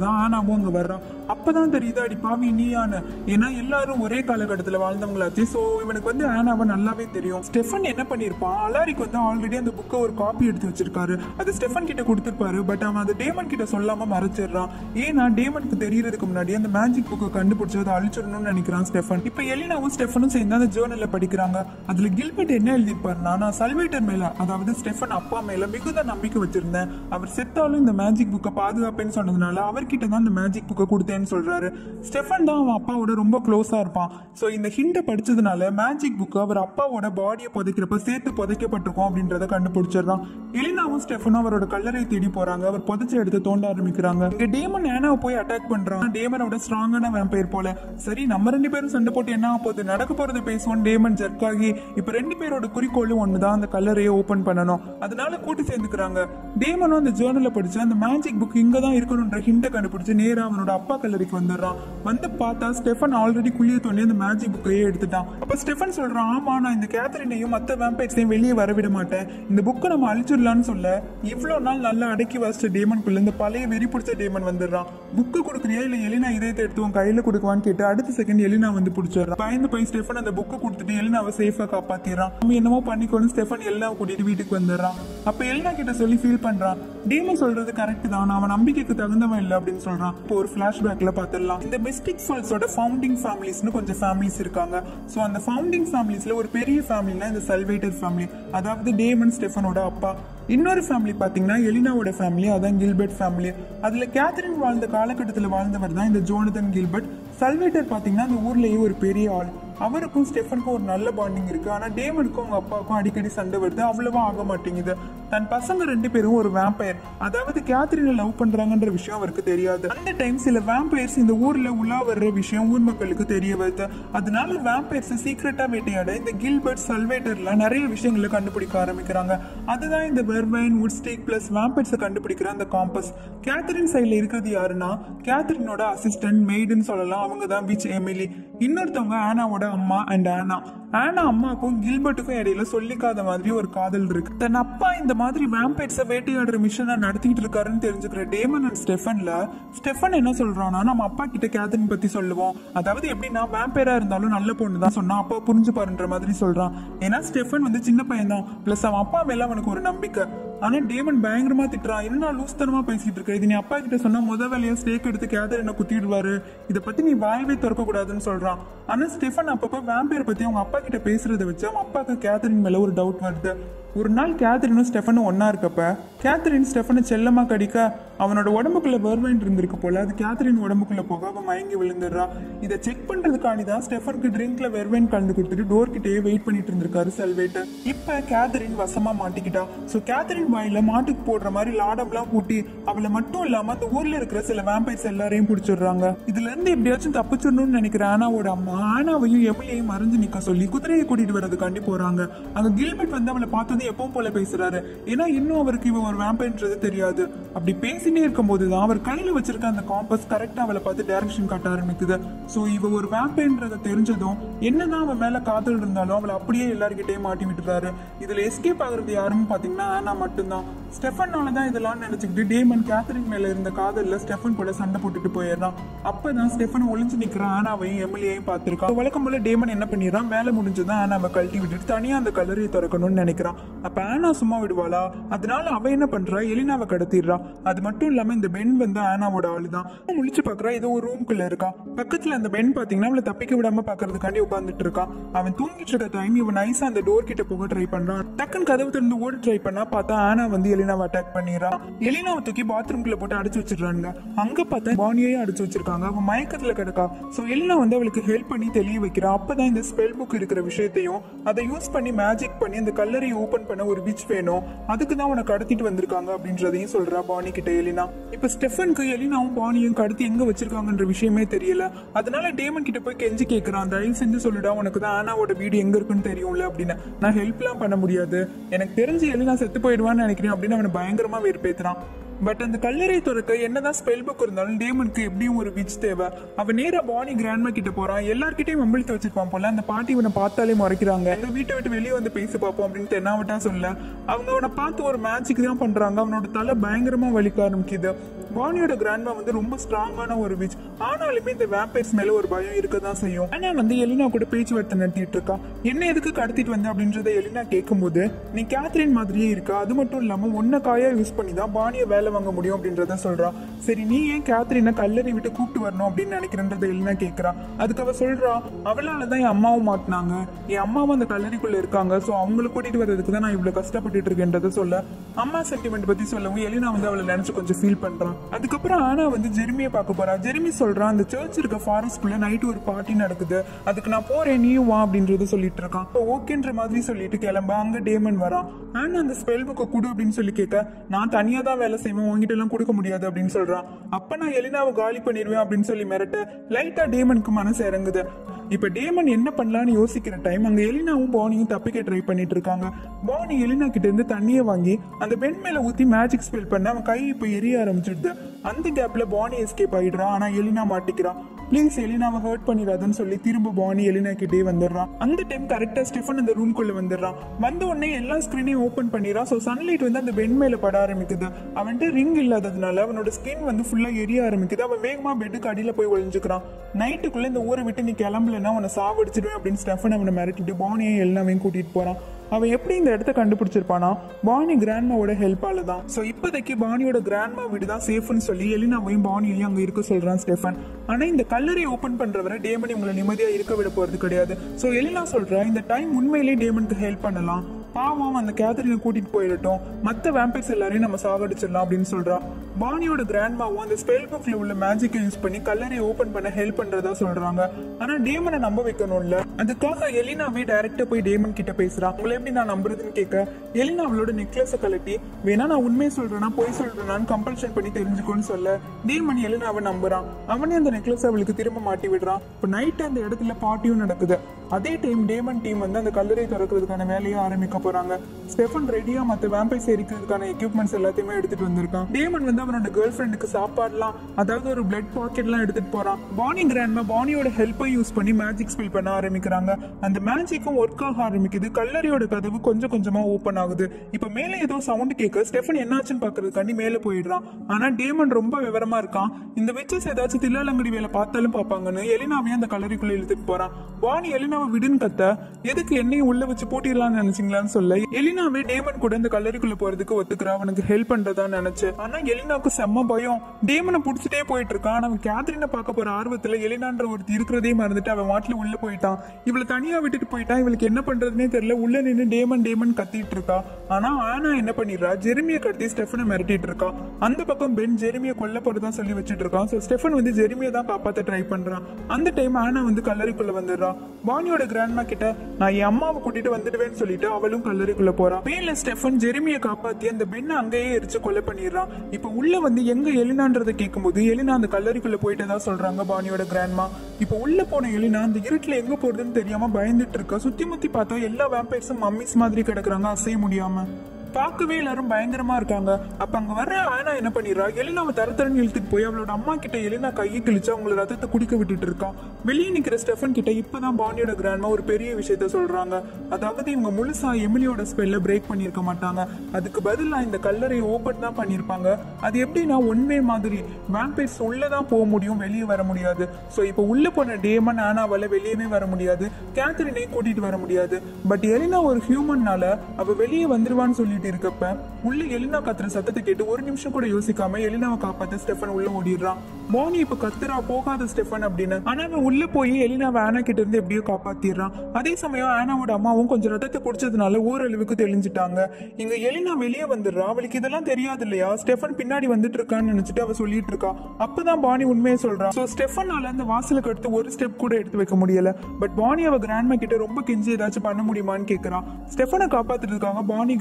தான் ஆனாவும் அங்க வர்றான் அப்பதான் தெரியுது அடி பாவி நீயான்னு ஏன்னா எல்லாரும் ஒரே காலகட்டத்துல வாழ்ந்தவங்களாச்சு சோ இவனுக்கு வந்து ஆனாவை நல்லாவே தெரியும் ஸ்டெஃபன் என்ன பண்ணிருப்பான் அலாரிக்கு வந்து ஆல்ரெடி அந்த புக்கை ஒரு காப்பி எடுத்து வச்சிருக்காரு அது ஸ்டெஃபன் கிட்ட கொடுத்திருப்பாரு பட் அவன் அதை டேமன் கிட்ட சொல்லாம மறைச்சிடுறான் ஏன்னா டேமனுக்கு தெரியறதுக்கு முன்னாடி அந்த மேஜிக் புக்கை கண்டுபிடிச்சு அதை அழிச்சிடணும்னு நினைக்கிறான் ஸ்டெஃபன் இப்ப எலினாவும் ஸ்டெஃபனும் சேர்ந்து அந்த ஜேர்னல்ல படிக்கிறாங்க அதுல கில்பர்ட் என்ன எழுதியிருப்பாருன்னா நான் சல்வேட்டர் மேல அதாவது ஸ்டெஃபன் அப்பா மேல மிகுந்த நம்பிக்கை வச்சிருந்தேன் அவர் செத்தாலும் இந்த மேஜிக் புக்கை பாதுகாப்பேன்னு சொன்னதுனால அவர்கிட்ட தான் இந்த மேஜிக் புக்கை கொடுத்தேன்னு சொல்றாரு ஸ்டெஃபன் தான் அவன் அப்பாவோட ரொம்ப க்ளோஸா இருப்பான் ஸோ இந்த ஹிண்டை படிச்சதுனால மேஜிக் புக்கு அவர் அப்பாவோட பாடியை புதைக்கிறப்ப சேர்த்து புதைக்கப்பட்டிருக்கும் அப்படின்றத கண்டுபிடிச்சிடுறான் எலினாவும் ஸ்டெஃபனும் அவரோட கல்லறை தேடி போறாங்க அவர் புதைச்ச எடுத்து தோண்ட ஆரம்பிக்கிறாங்க இங்க டேமன் ஏனாவை போய் அட்டாக் பண்றான் டேமனோட ஸ்ட்ராங்கான வேம்பயர் போல சரி நம்ம ரெண்டு பேரும் சண்டை போட்டு என்ன ஆக போகுது நடக்க போறது பேசுவோம் டேமன் ஜெர்க் ஆகி இப்ப ரெண்டு பேரோட குறிக்கோளும் ஒண்ணுதான் அந்த கல்லறையை ஓபன் பண்ணணும் அதனால கூட்டு சேர்ந்துக்கிறாங்க டேமனும் அந்த ஜேர்னல படிச்சு அந்த மேஜிக் புக் இங்க தான் இருக்கணும்ன்ற ஹிண்ட கண்டுபிடிச்சு நேரா அவனோட அப்பா கல்லறைக்கு வந்துடுறான் வந்து பார்த்தா ஸ்டெஃபன் ஆல்ரெடி குழிய தோண்டி அந்த மேஜிக் புக்கையே எடுத்துட்டான் அப்ப ஸ்டெஃபன் சொல்றான் ஆமா நான் இந்த கேத்தரினையும் மத்த வேம்பைட்ஸையும் வெளியே வரவிட மாட்டேன் இந்த புக்கை நம்ம அழிச்சிடலாம்னு சொல்ல இவ்வளவு நாள் நல்லா அடக்கி வச்சிட்ட டேமனுக்குள்ள இந்த பழைய வெறி பிடிச்ச டேமன் வந்துடுறான் புக்கு கொடுக்குறியா இல்ல எலினா இதயத்தை எடுத்து உன் கையில கொடுக்குவான்னு கேட்டு அடுத்த செகண்ட் எலினா வந்து பிடிச்சிடுறான் பயந்து போய் ஸ்டெஃபன் அந்த புக்கை கொடுத்துட்டு எலினாவை சேஃபா காப்பாத்திடுறான் அவன் என்னமோ பண்ணிக்கோன்னு ஸ்டெஃபன் எல்லாம் கூட்டிட்டு வீட்டுக்கு வந்துடுறான் அப்ப எலினா கிட்ட சொல்லி ஃபீல் பண்றான் டேமன் சொல்றது கரெக்ட் தான் அவன் நம்பிக்கைக்கு தகுந்தவன் இல்ல அப்படின்னு சொல்றான் இப்போ ஒரு பிளாஷ்பேக்ல பாத்துடலாம் இந்த மிஸ்டிக் ஃபால்ஸோட ஃபவுண்டிங் ஃபேமிலிஸ்னு கொஞ்சம் ஃபேமிலிஸ் இருக்காங்க சோ அந்த ஃபவுண்டிங் ஃபேமிலிஸ்ல ஒரு பெரிய ஃபேமிலினா இந்த சல்வேட்டர் ஃபேமிலி அதாவது டேமன் ஸ்டெஃபனோட அப்பா இன்னொரு ஃபேமிலி பாத்தீங்கன்னா எலினாவோட ஃபேமிலி அதான் கில்பர்ட் ஃபேமிலி அதுல கேத்தரின் வாழ்ந்த காலகட்டத்தில் வாழ்ந்தவர் தான் இந்த ஜோனதன் கில்பர்ட் சல்வேட்டர் பாத்தீங்கன்னா அந்த ஊர்லயே ஒரு பெரிய ஆள் அவருக்கும் ஸ்டெஃபனுக்கும் ஒரு நல்ல பாண்டிங் இருக்கு ஆனா டேமனுக்கும் அவங்க அப்பாவுக்கும் அடிக்கடி சண்டை வருது அவ்வளவா ஆக மாட்டேங்குது தன் பசங்க ரெண்டு பேரும் ஒரு வேம்பயர் அதாவது கேத்ரினை லவ் பண்றாங்கன்ற விஷயம் அவருக்கு தெரியாது அந்த டைம் சில வேம்பயர்ஸ் இந்த ஊர்ல உலா வர்ற விஷயம் ஊர் மக்களுக்கு தெரிய வருது அதனால வேம்பயர்ஸ் சீக்கிரட்டா வேட்டையாட இந்த கில்பர்ட் சல்வேட்டர்ல நிறைய விஷயங்களை கண்டுபிடிக்க ஆரம்பிக்கிறாங்க அதுதான் இந்த வெர்வைன் உட்ஸ்டேக் பிளஸ் வேம்பயர்ஸை கண்டுபிடிக்கிற அந்த காம்பஸ் கேத்ரின் சைட்ல இருக்கிறது யாருன்னா கேத்ரினோட அசிஸ்டன்ட் மெய்டுன்னு சொல்லலாம் அவங்க தான் விச் எமிலி இன்னொருத்தவங்க ஆனாவோட அம்மா அண்ட் ஆனா ஆனா அம்மாக்கும் கில்பர்ட்டுக்கும் இடையில சொல்லிக்காத மாதிரி ஒரு காதல் இருக்கு தன் அப்பா இந்த மாதிரி வேம்பைட்ஸ வேட்டையாடுற மிஷனை நடத்திட்டு இருக்காருன்னு தெரிஞ்சுக்கிற டேமன் அண்ட் ஸ்டெஃபன்ல ஸ்டெஃபன் என்ன சொல்றான்னா நம்ம அப்பா கிட்ட கேதரின் பத்தி சொல்லுவோம் அதாவது எப்படின்னா வேம்பைரா இருந்தாலும் நல்ல பொண்ணு தான் சொன்னா அப்பா புரிஞ்சு பாருன்ற மாதிரி சொல்றான் ஏன்னா ஸ்டெஃபன் வந்து சின்ன பையன் தான் பிளஸ் அவன் அப்பா மேல அவனுக்கு ஒரு நம்பிக்கை ஆனா டேமன் பயங்கரமா திட்டுறான் என்ன லூஸ்தனமா பேசிட்டு இருக்க இது நீ அப்பா கிட்ட சொன்னா முத வேலையா ஸ்டேக் எடுத்து கேதர் என்ன குத்திடுவாரு இதை பத்தி நீ வாயவே திறக்க கூடாதுன்னு சொல்றான் ஆனா ஸ்டெஃபன் அப்பப்ப வேம்பையர் பத்தி அவங்க அப்பா கிட்ட பேசுறத வச்சு அவன் அப்பாக்கு கேதரின் மேல ஒரு டவுட் வருது ஒரு நாள் கேத்தரினும் ஸ்டெஃபனும் ஒன்னா இருக்கப்ப கேத்தரின் ஸ்டெஃபனை செல்லமா கடிக்க அவனோட உடம்புக்குள்ள வெர்வைன் இருந்திருக்கு போல அது கேத்தரின் உடம்புக்குள்ள போக அவன் மயங்கி விழுந்துடுறா இதை செக் பண்றதுக்காண்டி தான் ஸ்டெஃபனுக்கு ட்ரிங்க்ல வெர்வைன் கலந்து கொடுத்துட்டு டோர் கிட்டேயே வெயிட் பண்ணிட்டு இருந்திருக்காரு செல்வேட்டு இப்ப கேத்தரின் வசமா மாட்டிக்கிட்டா சோ கேத்தரின் வாயில மாட்டுக்கு போடுற மாதிரி லாடம்லாம் கூட்டி அவளை மட்டும் இல்லாம அந்த ஊர்ல இருக்கிற சில வேம்பைஸ் எல்லாரையும் பிடிச்சிடுறாங்க இதுல இருந்து எப்படியாச்சும் தப்பிச்சிடணும்னு நினைக்கிற ஆனாவோட அம்மா ஆனாவையும் எமிலியையும் மறைஞ்சு நிக்க சொல்லி குதிரையை கூட்டிட்டு வர்றதுக்காண்டி போறாங்க அங்க கில்பர்ட் வந்து அவளை பார்த்தது எப்பவும் போல பேசுறாரு ஏன்னா இன்னும் அவருக்கு இவன் ஒரு வேம்பைன்றது தெரியாது அப்படி பேசிட்டே இருக்கும்போது தான் அவர் கையில வச்சிருக்க அந்த காம்பஸ் கரெக்டா அவளை பார்த்து டைரக்ஷன் காட்ட ஆரம்பிக்குது சோ இவ ஒரு வேம்பைன்றத தெரிஞ்சதும் என்னதான் அவன் மேல காதல் இருந்தாலும் அவளை அப்படியே எல்லார்கிட்டயும் மாட்டி விட்டுறாரு இதுல எஸ்கேப் ஆகுறது யாருன்னு பாத்தீங்கன்னா ஆனா மட்டும்தான் ஸ்டெஃபனால தான் இதெல்லாம் நினைச்சுக்கிட்டு டேமன் கேத்தரின் மேல இருந்த காதல்ல ஸ்டெஃபன் கூட சண்டை போட்டுட்டு போயிடுறான் அப்பதான் ஸ்டெஃபன் ஒளிஞ்சு நிக்கிற ஆனாவையும் எமிலியையும் பார்த்திருக்கான் வழக்கம் போல டேமன் என்ன பண்ணிடுறான் வேலை முடிஞ்சதான் ஆனாவை கழட்டி விட்டுட்டு தனியா அந்த கல்லறையை திறக்கணும்னு நினைக்கிறான் அப்ப ஆனா சும்மா விடுவாளா அதனால அவ என்ன பண்றா எலினாவை கடத்திடுறா அது மட்டும் இல்லாம இந்த பெண் வந்து ஆனாவோட ஆளுதான் முழிச்சு பாக்குறா ஏதோ ஒரு ரூம்குள்ள இருக்கா பக்கத்துல அந்த பெண் பாத்தீங்கன்னா அவளை தப்பிக்க விடாம பாக்குறதுக்காண்டி உட்கார்ந்துட்டு இருக்கான் அவன் தூங்கிட்டு இருக்க டைம் இவன் நைஸா அந்த டோர் கிட்ட போக ட்ரை பண்றான் டக்குன்னு கதவு திறந்து ஓட ட்ரை பண்ணா பார்த்தா ஆனா வந்து எலினாவை அட்டாக் பண்ணிடுறான் எலினாவை தூக்கி பாத்ரூம்குள்ள போட்டு அடைச்சு வச்சிடுறாங்க அங்க பார்த்தா பானியே அடைச்சு வச்சிருக்காங்க அவன் மயக்கத்துல கிடக்கா சோ எலினா வந்து அவளுக்கு ஹெல்ப் பண்ணி தெளிய வைக்கிறா அப்பதான் இந்த ஸ்பெல் புக் இருக்கிற விஷயத்தையும் அதை யூஸ் பண்ணி மேஜிக் பண்ணி அந்த கல்லறையை ஓபன் பண்ண ஒரு விச் வேணும் அதுக்கு தான் உனக்கு கடத்திட்டு வந்திருக்காங்க அப்படின்றதையும் சொல்றா பானி கிட்ட எலினா இப்ப ஸ்டெஃபனுக்கு எலினாவும் பானியும் கடத்தி எங்க வச்சிருக்காங்கன்ற விஷயமே தெரியல அதனால டேமன் கிட்ட போய் கெஞ்சி கேக்குறான் தயவு செஞ்சு சொல்லிடா உனக்கு தான் ஆனாவோட வீடு எங்க இருக்குன்னு தெரியும்ல அப்படின்னு நான் ஹெல்ப்லாம் பண்ண முடியாது எனக்கு தெரிஞ்சு எலினா செத்து போயிடுவான்னு நினைக்கிறேன் அப்படின்னு அவனை பயங்கரமா வெறுப்பேத்துறான் பட் அந்த கல்லறை துறக்க என்னதான் ஸ்பெல் புக் இருந்தாலும் டேமனுக்கு எப்படியும் ஒரு விச் தேவை அவன் நேரா பானி கிராண்ட்மா கிட்ட போறான் எல்லார்கிட்டயும் மம்பிளித்து வச்சிருப்பான் போல அந்த பாட்டி இவனை பார்த்தாலே முறைக்கிறாங்க எங்க வீட்டை விட்டு வெளியே வந்து பேசி பார்ப்போம் அப்படின்னு தென்னாவட்டா சொல்ல அவங்க அவனை பார்த்து ஒரு மேட்சுக்கு தான் பண்றாங்க அவனோட தலை பயங்கரமா வலிக்க ஆரம்பிக்குது பானியோட கிராண்ட்மா வந்து ரொம்ப ஸ்ட்ராங்கான ஒரு விச் ஆனாலுமே இந்த வேம்பைர்ஸ் மேல ஒரு பயம் இருக்க தான் செய்யும் ஆனா வந்து எலினா கூட பேச்சுவார்த்தை நடத்திட்டு இருக்கா என்ன எதுக்கு கடத்திட்டு வந்த அப்படின்றத எலினா கேட்கும்போது நீ கேத்ரின் மாதிரியே இருக்கா அது மட்டும் இல்லாம ஒன்ன காயா யூஸ் பண்ணி தான் பானிய வேலை வாங்க முடியும் அப்படின்றத சொல்றா சரி நீ ஏன் கேத்ரினை கல்லறி விட்டு கூப்பிட்டு வரணும் அப்படின்னு நினைக்கிறன்றத எலினா கேட்கறா அதுக்கு அவ சொல்றா அவளால தான் என் அம்மாவும் மாட்டினாங்க என் அம்மாவும் அந்த கல்லறைக்குள்ள இருக்காங்க சோ அவங்களை கூட்டிட்டு வர்றதுக்கு தான் நான் இவ்வளவு கஷ்டப்பட்டுட்டு இருக்கேன்றத சொல்ல அம்மா சென்டிமெண்ட் பத்தி சொல்லவும் எலினா வந்து அவளை நினைச்சு கொஞ்சம் ஃபீல் பண்றான் அதுக்கப்புறம் ஆனா வந்து ஜெர்மியை பார்க்க போறா ஜெர்மி சொல்றான் அந்த சர்ச் இருக்க ஃபாரஸ்ட்குள்ள நைட் ஒரு பார்ட்டி நடக்குது அதுக்கு நான் போறேன் நீயும் வா அப்படின்றத சொல்லிட்டு இருக்கான் ஓகேன்ற மாதிரி சொல்லிட்டு கிளம்ப அங்க டேமன் வரான் ஆனா அந்த ஸ்பெல் புக்கை கொடு அப்படின்னு சொல்லி கேட்க நான் தனியா தான் வேலை செய்வேன் உங்ககிட்ட எல்லாம் கொடுக்க முடியாது அப்படின்னு சொல்றான் அப்ப நான் எலினாவை காலி பண்ணிடுவேன் அப்படின்னு சொல்லி மிரட்ட லைட்டா டேமனுக்கு மனசு இறங்குது இப்ப டேமன் என்ன பண்ணலாம்னு யோசிக்கிற டைம் அங்க எலினாவும் பானியும் தப்பிக்க ட்ரை பண்ணிட்டு இருக்காங்க பானி எலினா கிட்ட இருந்து தண்ணியை வாங்கி அந்த பெண் மேல ஊத்தி மேஜிக் ஸ்பெல் பண்ண அவன் கை இப்ப எரிய ஆரம்பிச்சிடுது அந்த கேப்ல பானி எஸ்கேப் ஆயிடுறான் ஆனா எலினா மாட்டிக்கிறான் ப்ளீஸ் எலினாவை ஹர்ட் பண்ணிடாதுன்னு சொல்லி திரும்ப பானி எலினா கிட்டே வந்துடுறான் அந்த டைம் கரெக்டா ஸ்டெஃபன் அந்த ரூம்குள்ள வந்துடுறான் வந்த உடனே எல்லா ஸ்கிரீனையும் ஓபன் பண்ணிடுறான் ஸோ சன்லைட் வந்து அந்த பெண் மேல பட ஆரம்பிக்குது அவன்கிட்ட ரிங் இல்லாததுனால அவனோட ஸ்கின் வந்து ஃபுல்லா எரிய ஆரம்பிக்குது அவன் வேகமா பெட்டுக்கு அடியில போய் ஒளிஞ்சுக்கிறான் நைட்டுக்குள்ள இந்த ஊரை விட்டு நீ கிளம்பலன்னா அவனை சாவடிச்சிடுவேன் அப்படின்னு ஸ்டெஃபன் அவனை மிரட்டிட்டு பானியை எல்லாமே கூட்டிட்டு போறான் அவன் எப்படி இந்த இடத்த கண்டுபிடிச்சிருப்பானா பானி கிராண்ட்மாவோட ஹெல்ப்பால தான் ஸோ இப்போதைக்கு பானியோட கிராண்ட்மா வீடு தான் சேஃப்னு சொல்லி எலினாவையும் பானியையும் அங்கே இருக்க சொல்றான் ஸ்டெஃபன் ஆனா இந்த கல்லறை ஓபன் பண்றவரை டேமன் இவங்களை நிம்மதியா இருக்க விட போறது கிடையாது ஸோ எலினா சொல்றா இந்த டைம் உண்மையிலேயே டேமனுக்கு ஹெல்ப் பண்ணலாம் பாவம் அந்த கேத்தரினை கூட்டிட்டு போயிடட்டும் மத்த வேம்பைஸ் எல்லாரையும் நம்ம சாகடிச்சிடலாம் அப்படின்னு சொல்றா பானியோட கிராண்ட்மாவும் அந்த ஸ்பெல் புக்ல உள்ள மேஜிக்கை யூஸ் பண்ணி கல்லறை ஓபன் பண்ண ஹெல்ப் பண்றதா சொல்றாங்க ஆனா டேமனை நம்ப வைக்கணும்ல அதுக்காக எலினாவே டைரக்டா போய் டேமன் கிட்ட பேசுறா உங்களை எப்படி நான் நம்புறதுன்னு கேட்க எலினா அவளோட நெக்லஸ கலட்டி வேணா நான் உண்மையை சொல்றேனா பொய் சொல்றேனான்னு கம்பல்ஷன் பண்ணி தெரிஞ்சுக்கோன்னு சொல்ல டேமன் எலினாவை நம்புறான் அவனே அந்த நெக்லஸ் அவளுக்கு திரும்ப மாட்டி விடுறான் இப்போ நைட் அந்த இடத்துல பார்ட்டியும் நடக்குது அதே டைம் டேமன் டீம் வந்து அந்த கல்லறை திறக்கிறதுக்கான வேலையை ஆரம்பிக்க போறாங்க ஸ்டெஃபன் ரெடியா மத்த வேம்பைஸ் எரிக்கிறதுக்கான எக்யூப்மெண்ட்ஸ் எல்லாத்தையுமே எடுத்துட்டு வந்திருக்கான் டேமன் வந்து அவனோட கேர்ள் ஃப்ரெண்டுக்கு சாப்பாடுலாம் அதாவது ஒரு பிளட் பாக்கெட்லாம் எடுத்துட்டு போறான் பானி கிராண்ட்மா பானியோட ஹெல்ப்பை யூஸ் பண்ணி மேஜிக் ஸ்பெல் பண்ண ஆரம்பிக்கிறாங்க அந்த மேஜிக்கும் ஒர்க் ஆக ஆரம்பிக்குது கல்லறையோட கதவு கொஞ்சம் கொஞ்சமா ஓபன் ஆகுது இப்ப மேல ஏதோ சவுண்ட் கேட்க ஸ்டெஃபன் என்னாச்சுன்னு பாக்குறதுக்காண்டி மேல போயிடுறான் ஆனா டேமன் ரொம்ப விவரமா இருக்கான் இந்த விச்சஸ் ஏதாச்சும் தில்லாலங்கடி வேலை பார்த்தாலும் பார்ப்பாங்கன்னு எலினாவையும் அந்த கல்லறைக்குள்ள இழுத்துட்டு போறான் பானி எலினாவை விடுன்னு கத்த எதுக்கு என்னையும் உள்ள வச்சு பூட்டிடலாம்னு நினைச்சீங்களான்னு சொல்ல எலினாவே டேமன் கூட இந்த கல்லறைக்குள்ள போறதுக்கு ஒத்துக்கிறா அவனுக்கு ஹெல்ப் பண்றதா நினைச்சு ஆனா எலினாவுக்கு செம்ம பயம் டேமனை புடிச்சிட்டே போயிட்டு இருக்கான் ஆனா அவன் கேத்ரினை பார்க்க போற ஆர்வத்துல எலினான்ற ஒருத்தி இருக்கிறதே மறந்துட்டு அவன் மாட்டுல உள்ள போயிட்டான் இவளை தனியா விட்டுட்டு போயிட்டான் இவளுக்கு என்ன பண்றதுனே தெரியல உள்ள நின்னு டேமன் டேமன் கத்திட்டு இருக்கா ஆனா ஆனா என்ன பண்ணிடுறா ஜெர்மியை கடத்தி ஸ்டெஃபனை மிரட்டிட்டு இருக்கா அந்த பக்கம் பென் ஜெர்மியை கொல்ல போறதா சொல்லி வச்சிட்டு இருக்கான் சோ ஸ்டெஃபன் வந்து ஜெர்மியை தான் காப்பாத்த ட்ரை பண்றான் அந்த டைம் ஆனா வந்து கல்லறைக்குள்ள வந்துடுறா பானியோட கிராண்ட்மா கிட்ட நான் என் அம்மாவை கூட்டிட்டு வந்துடுவேன்னு சொல்லிட்டு அவளும் கல்லறைக்குள்ள போறான் மேல ஸ்டெஃபன் ஜெர்மியை காப்பாத்தி அந்த பெண்ணை அங்கேயே எரிச்சு கொலை பண்ணிடுறான் இப்ப உள்ள வந்து எங்க எலினான்றதை கேட்கும்போது எலினா அந்த கல்லறைக்குள்ள போயிட்டதா சொல்றாங்க பானியோட கிராண்ட்மா இப்ப உள்ள போன எலினா அந்த இருட்டுல எங்க போறதுன்னு தெரியாம பயந்துட்டு இருக்கா சுத்தி முத்தி பார்த்தா எல்லா வேம்பைர்ஸும் மம்மிஸ் மாதிரி கிடக்குறாங்க அசைய முடியாம பார்க்கவே எல்லாரும் பயங்கரமா இருக்காங்க அப்ப அங்க வர்ற ஆனா என்ன பண்ணிடுறா எலினாவை தர தரன்னு இழுத்துட்டு போய் அவளோட அம்மா கிட்ட எலினா கையை கிழிச்சு அவங்கள ரத்தத்தை குடிக்க விட்டுட்டு இருக்கான் வெளியே நிக்கிற ஸ்டெஃபன் கிட்ட இப்பதான் பாண்டியோட கிராண்ட்மா ஒரு பெரிய விஷயத்த சொல்றாங்க அதாவது இவங்க முழுசா எமிலியோட ஸ்பெல்ல பிரேக் பண்ணிருக்க மாட்டாங்க அதுக்கு பதிலா இந்த கல்லறை ஓபன் தான் பண்ணிருப்பாங்க அது எப்படின்னா ஒன்வே மாதிரி வேம்பைர்ஸ் உள்ளதான் போக முடியும் வெளியே வர முடியாது சோ இப்போ உள்ள போன டேமன் ஆனாவால வெளியவே வர முடியாது கேத்ரினையும் கூட்டிட்டு வர முடியாது பட் எலினா ஒரு ஹியூமன்னால அவ வெளியே வந்துருவான்னு சொல்லிட்டு இருக்கப்ப உள்ள எலினா கத்துற சத்தத்தை கேட்டு ஒரு நிமிஷம் கூட யோசிக்காம எலினாவை காப்பாத்த ஸ்டெஃபன் உள்ள ஓடிடுறான் போனி இப்ப கத்துறா போகாத ஸ்டெஃபன் அப்படின்னு ஆனா அவன் உள்ள போய் எலினாவை ஆனா கிட்ட இருந்து எப்படியோ காப்பாத்திடுறான் அதே சமயம் ஆனாவோட அம்மாவும் கொஞ்சம் ரத்தத்தை குடிச்சதுனால ஓரளவுக்கு தெளிஞ்சிட்டாங்க இங்க எலினா வெளியே வந்துடுறா அவளுக்கு இதெல்லாம் தெரியாது இல்லையா ஸ்டெஃபன் பின்னாடி வந்துட்டு இருக்கான்னு நினைச்சிட்டு அவ சொல்லிட்டு இருக்கா அப்பதான் பானி உண்மையை சொல்றான் சோ ஸ்டெஃபனால அந்த வாசலுக்கு அடுத்து ஒரு ஸ்டெப் கூட எடுத்து வைக்க முடியல பட் பானி அவ கிராண்ட்மா கிட்ட ரொம்ப கெஞ்சி ஏதாச்சும் பண்ண முடியுமான்னு கேக்குறான் ஸ்டெஃபனை காப்பாத்துறதுக்காக பானி கிராண்ட்மாவும்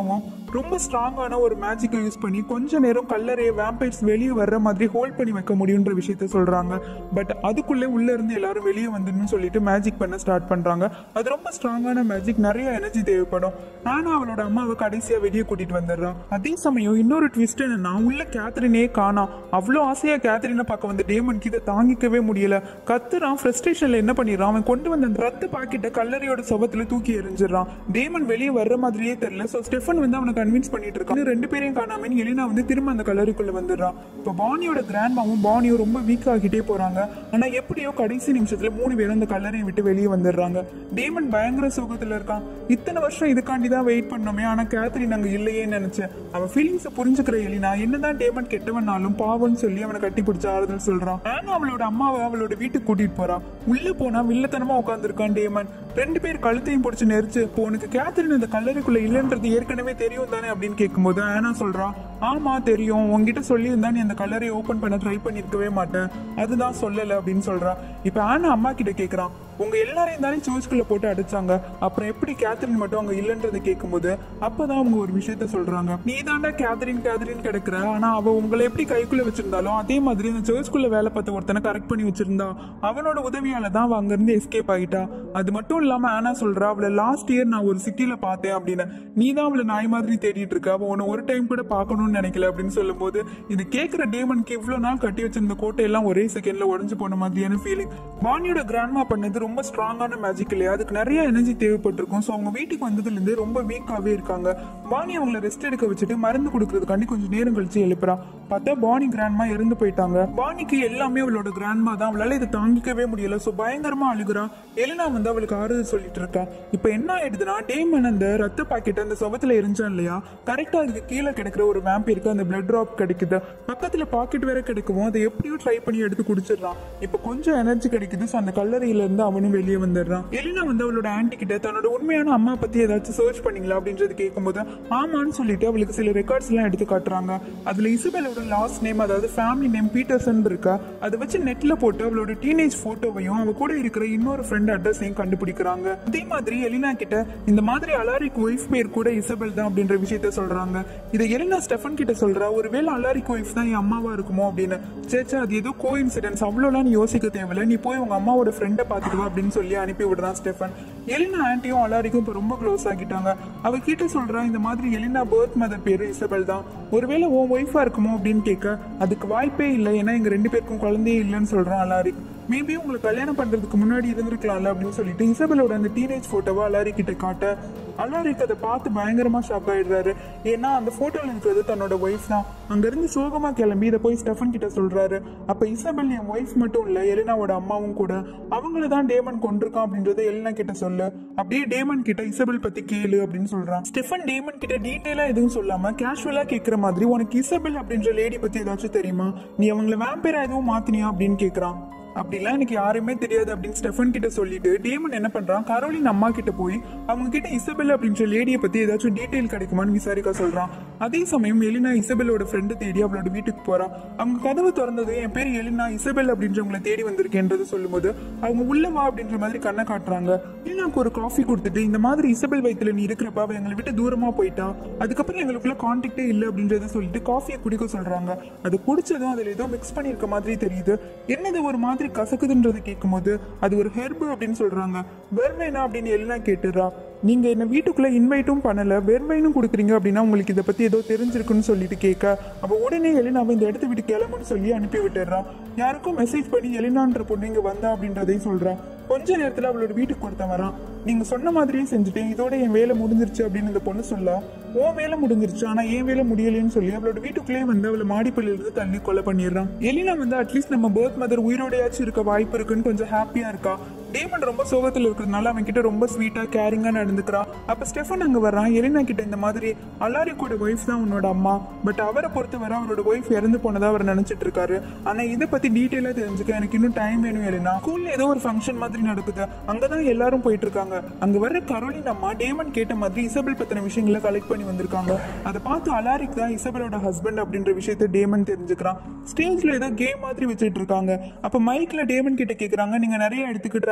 எலினாவும் ரொம்ப ஸ்ட்ராங்கான ஒரு மேஜிக்கை யூஸ் பண்ணி கொஞ்ச நேரம் கல்லறைய வேம்பைட்ஸ் வெளியே வர்ற மாதிரி ஹோல்ட் பண்ணி வைக்க முடியுன்ற விஷயத்த சொல்றாங்க பட் அதுக்குள்ளே உள்ள இருந்து எல்லாரும் வெளியே வந்துடணும்னு சொல்லிட்டு மேஜிக் பண்ண ஸ்டார்ட் பண்றாங்க அது ரொம்ப ஸ்ட்ராங்கான மேஜிக் நிறைய எனர்ஜி தேவைப்படும் ஆனா அவளோட அம்மாவை கடைசியா வெளியே கூட்டிட்டு வந்துடுறான் அதே சமயம் இன்னொரு ட்விஸ்ட் என்னன்னா உள்ள கேத்ரினே காணோம் அவ்வளோ ஆசையா கேத்ரினை பார்க்க வந்த டேமனுக்கு இதை தாங்கிக்கவே முடியல கத்துறான் ஃப்ரஸ்ட்ரேஷன்ல என்ன பண்ணிடுறான் அவன் கொண்டு வந்த அந்த ரத்த பாக்கெட்டை கல்லறையோட சவத்துல தூக்கி எறிஞ்சிடறான் டேமன் வெளியே வர்ற மாதிரியே தெரியல சோ ஸ்டெஃபன் வந்து அவனை கன்வின்ஸ் பண்ணிட்டு இருக்கான் இன்னும் ரெண்டு பேரையும் காணாம எலினா வந்து திரும்ப அந்த கல்லறைக்குள்ள வந்துடுறான் இப்போ பானியோட கிராண்ட்மாவும் பானியும் ரொம்ப வீக் ஆகிட்டே போறாங்க ஆனா எப்படியோ கடைசி நிமிஷத்துல மூணு பேரும் அந்த கல்லறையை விட்டு வெளியே வந்துடுறாங்க டேமன் பயங்கர சோகத்துல இருக்கான் இத்தனை வருஷம் இதுக்காண்டி தான் வெயிட் பண்ணோமே ஆனா கேத்ரின் அங்க இல்லையேன்னு நினைச்சேன் அவன் ஃபீலிங்ஸை புரிஞ்சுக்கிற எலினா என்னதான் டேமன் கெட்டவனாலும் பாவம்னு சொல்லி அவனை கட்டி பிடிச்ச ஆறுதல் சொல்றான் ஆனா அவளோட அம்மாவை அவளோட வீட்டுக்கு கூட்டிட்டு போறான் உள்ள போனா வில்லத்தனமா உட்காந்துருக்கான் டேமன் ரெண்டு பேர் கழுத்தையும் பிடிச்சு நெரிச்சு இப்போ உனக்கு கேத்ரின் இந்த கல்லறைக்குள்ள இல்லைன்றது ஏற்கனவே தெரியும் தானே அப்படின்னு கேட்கும்போது ஆனா சொல்றான் ஆமா தெரியும் உன்கிட்ட சொல்லியிருந்தா நீ அந்த கல்லறையை ஓபன் பண்ண ட்ரை பண்ணிருக்கவே மாட்டேன் அதுதான் சொல்லல அப்படின்னு சொல்றான் இப்ப ஆனா அம்மா கிட்ட கேக்குறான் உங்க எல்லாரையும் தானே சர்ச்சுக்குள்ள போட்டு அடிச்சாங்க அப்புறம் எப்படி கேத்ரின் மட்டும் அங்க இல்லைன்றதை கேட்கும்போது அப்பதான் அவங்க ஒரு விஷயத்த சொல்றாங்க நீ தாண்டா கேத்ரின் கேத்ரின் கிடக்குற ஆனா அவ உங்களை எப்படி கைக்குள்ள வச்சிருந்தாலும் அதே மாதிரி அந்த சர்ச்சுக்குள்ள வேலை பார்த்த ஒருத்தனை கரெக்ட் பண்ணி வச்சிருந்தா அவனோட உதவியால தான் அவ அங்க இருந்து எஸ்கேப் ஆகிட்டா அது மட்டும் இல்லாம ஆனா சொல்றா அவளை லாஸ்ட் இயர் நான் ஒரு சிட்டில பார்த்தேன் அப்படின்னு நீ தான் அவளை நாய் மாதிரி தேடிட்டு இருக்க அவ உன்னை ஒரு டைம் கூட பார்க்கணும்னு நினைக்கல அப்படின்னு சொல்லும்போது இது கேட்கிற டேமனுக்கு இவ்வளவு நாள் கட்டி வச்சிருந்த கோட்டையெல்லாம் ஒரே செகண்ட்ல உடஞ்சு போன மாதிரியான ஃபீலிங் பானியோட கிராண்ட்மா பண்ணது ரொம்ப ஸ்ட்ராங்கான மேஜிக் இல்லையா அதுக்கு நிறைய எனர்ஜி தேவைப்பட்டிருக்கும் ஸோ அவங்க வீட்டுக்கு வந்ததுல இருந்து ரொம்ப வீக்காவே இருக்காங்க பானி அவங்கள ரெஸ்ட் எடுக்க வச்சுட்டு மருந்து கொடுக்கறதுக்காண்டி கொஞ்சம் நேரம் கழிச்சு எழுப்புறா பார்த்தா பானி கிராண்ட்மா இறந்து போயிட்டாங்க பானிக்கு எல்லாமே அவளோட கிராண்ட்மா தான் அவளால இதை தாங்கிக்கவே முடியல ஸோ பயங்கரமா அழுகுறா எலினா வந்து அவளுக்கு ஆறுதல் சொல்லிட்டு இருக்கா இப்போ என்ன ஆயிடுதுன்னா டேமன் அந்த ரத்த பாக்கெட் அந்த சுவத்துல எரிஞ்சான் இல்லையா கரெக்டா அதுக்கு கீழே கிடைக்கிற ஒரு வேம்பிற்கு அந்த பிளட் ட்ராப் கிடைக்குது பக்கத்துல பாக்கெட் வேற கிடைக்கவும் அதை எப்படியோ ட்ரை பண்ணி எடுத்து குடிச்சிடுறான் இப்போ கொஞ்சம் எனர்ஜி கிடைக்குது ஸோ அந்த கல்லறையில இருந்து அவனும் வெளியே வந்துடுறான் எலினா வந்து அவளோட ஆன்டி கிட்ட தன்னோட உண்மையான அம்மா பத்தி ஏதாச்சும் சர்ச் பண்ணீங்களா அப்படின்றது கேட்கும்போது ஆமான்னு சொல்லிட்டு அவளுக்கு சில ரெக்கார்ட்ஸ் எல்லாம் எடுத்து காட்டுறாங்க அதுல இசபெலோட லாஸ்ட் நேம் அதாவது ஃபேமிலி நேம் பீட்டர்சன் இருக்கா அதை வச்சு நெட்ல போட்டு அவளோட டீனேஜ் போட்டோவையும் அவ கூட இருக்கிற இன்னொரு ஃப்ரெண்ட் அட்ரஸையும் கண்டுபிடிக்கிறாங்க அதே மாதிரி எலினா கிட்ட இந்த மாதிரி அலாரிக் ஒய்ஃப் பேர் கூட இசபெல் தான் அப்படின்ற விஷயத்த சொல்றாங்க இதை எலினா ஸ்டெஃபன் கிட்ட சொல்றா ஒருவேளை அலாரிக் ஒய்ஃப் தான் என் அம்மாவா இருக்குமோ அப்படின்னு சேச்சா அது ஏதோ கோ இன்சிடென்ட்ஸ் அவ்வளோலாம் நீ யோசிக்க தேவையில்ல நீ போய் உங்க அம்மாவோட ஃப்ரெண்டை பார்த்துட்டு வா அப்படின்னு சொல்லி அனுப்பி விடுறான் ஸ்டெஃபன் எலினா ஆன்ட்டியும் அலாரிக்கும் இப்போ ரொம்ப க்ளோஸ் ஆகிட்டாங்க அவ கிட்ட சொல்றா இந்த மாதிரி எலினா பர்த் மதர் பேரு இசபெல் தான் ஒருவேளை உன் ஒய்ஃபா இருக்குமோ அப்படின்னு கேட்க அதுக்கு வாய்ப்பே இல்லை ஏன்னா எங்க ரெண்டு பேருக்கும் குழந்தையே இல்லைன்னு சொல்றான் அலாரிக் மேபி உங்களை கல்யாணம் பண்றதுக்கு முன்னாடி இருந்திருக்கலாம்ல அப்படின்னு சொல்லிட்டு இசபெலோட அந்த டீனேஜ் போட்டோவை அலாரி கிட்ட காட்ட அலாரிக் அதை பார்த்து பயங்கரமா ஷாக் ஆயிடுறாரு ஏன்னா அந்த போட்டோல இருக்கிறது தன்னோட ஒய்ஃப் தான் அங்க இருந்து சோகமா கிளம்பி இதை போய் ஸ்டெஃபன் கிட்ட சொல்றாரு அப்ப இசபெல் என் ஒய்ஃப் மட்டும் இல்ல எலினாவோட அம்மாவும் கூட அவங்கள தான் டேமன் கொண்டிருக்கான் அப்படின்றத எலினா கிட்ட சொல்லு அப்படியே டேமன் கிட்ட இசபெல் பத்தி கேளு அப்படின்னு சொல்றான் ஸ்டெஃபன் டேமன் கிட்ட டீட்டெயிலா எதுவும் சொல்லாம கேஷுவலா கேக்குற மாதிரி உனக்கு இசபெல் அப்படின்ற லேடி பத்தி ஏதாச்சும் தெரியுமா நீ அவங்கள வேம்பேரா எதுவும் மாத்தினியா அப்படின்னு கேக்குறான் அப்படிலாம் எனக்கு யாருமே தெரியாது அப்படின்னு ஸ்டெஃபன் கிட்ட சொல்லிட்டு டேமன் என்ன பண்றான் கரோலின் அம்மா கிட்ட போய் அவங்க கிட்ட இசபெல் அப்படின்ற லேடியை பத்தி ஏதாச்சும் டீடைல் கிடைக்குமான்னு விசாரிக்க சொல்றான் அதே சமயம் எலினா இசபெலோட ஃப்ரெண்டு தேடி அவளோட வீட்டுக்கு போறான் அவங்க கதவு திறந்தது என் பேர் எலினா இசபெல் அப்படின்றவங்களை தேடி வந்திருக்கேன்றது சொல்லும்போது அவங்க உள்ள வா அப்படின்ற மாதிரி கண்ணை காட்டுறாங்க எலினாக்கு ஒரு காஃபி கொடுத்துட்டு இந்த மாதிரி இசபெல் வயித்துல நீ இருக்கிறப்ப அவ எங்களை விட்டு தூரமா போயிட்டா அதுக்கப்புறம் எங்களுக்குள்ள கான்டாக்டே இல்லை அப்படின்றத சொல்லிட்டு காஃபியை குடிக்க சொல்றாங்க அது குடிச்சதும் அதுல ஏதோ மிக்ஸ் பண்ணிருக்க மாதிரி தெரியுது என்னது ஒரு மாதிரி கசக்குதுன்றது கேட்கும்போது அது ஒரு ஹெர்பு அப்படின்னு சொல்றாங்க வெர்வைனா அப்படின்னு எல்லாம் கேட்டுறா நீங்க என்ன வீட்டுக்குள்ள இன்வைட்டும் பண்ணல வெர்வைனும் கொடுக்குறீங்க அப்படின்னா உங்களுக்கு இதை பத்தி ஏதோ தெரிஞ்சிருக்குன்னு சொல்லிட்டு கேட்க அப்ப உடனே எலினாவை இந்த இடத்த விட்டு கிளம்புன்னு சொல்லி அனுப்பி விட்டுறான் யாருக்கும் மெசேஜ் பண்ணி எலினான்ற பொண்ணு இங்க வந்தா அப்படின்றதையும் சொல்றான் கொஞ்ச நேரத்துல அவளோட வீட்டுக்கு ஒருத்தன் வரான் நீங்க சொன்ன மாதிரியே செஞ்சுட்டேன் இதோட என் வேலை முடிஞ்சிருச்சு அப்படின்னு இந்த பொண்ணு சொல்ல உன் வேலை முடிஞ்சிருச்சு ஆனா என் வேலை முடியலைன்னு சொல்லி அவளோட வீட்டுக்குள்ளேயே வந்து அவளை மாடிப்பள்ளியில இருந்து தள்ளி கொலை பண்ணிடுறான் எலினா வந்து அட்லீஸ்ட் நம்ம பர்த் மதர் உயிரோடையாச்சும் இருக்க வாய்ப்பு இருக்குன்னு கொஞ்சம் ஹாப்பியா இருக்கா டேமன் ரொம்ப சோகத்துல இருக்கிறதுனால அவன் கிட்ட ரொம்ப ஸ்வீட்டா கேரிங்கா நடந்துக்கிறான் அப்ப ஸ்டெஃபன் அங்க வர்றான் எலினா கிட்ட இந்த மாதிரி அலாரிக்கோட ஒய்ஃப் தான் உன்னோட அம்மா பட் அவரை பொறுத்தவரை அவரோட ஒய்ஃப் இறந்து போனதா அவர் நினைச்சிட்டு இருக்காரு ஆனா இதை பத்தி டீட்டெயிலா தெரிஞ்சுக்க எனக்கு இன்னும் டைம் வேணும் எலினா ஸ்கூல்ல ஏதோ ஒரு ஃபங்க்ஷன் மாதிரி நடக்குது அங்கதான் எல்லாரும் போயிட்டு இருக்காங்க அங்க வர்ற கரோலின் அம்மா டேமன் கேட்ட மாதிரி இசபெல் பத்தின விஷயங்களை கலெக்ட் பண்ணி வந்திருக்காங்க அதை பார்த்து அலாரிக் தான் இசபெலோட ஹஸ்பண்ட் அப்படின்ற விஷயத்த டேமன் தெரிஞ்சுக்கிறான் ஸ்டேஜ்ல ஏதோ கேம் மாதிரி வச்சுட்டு இருக்காங்க அப்ப மைக்ல டேமன் கிட்ட கேக்குறாங்க நீங்க நிறைய இடத்துக்கு டிராவல்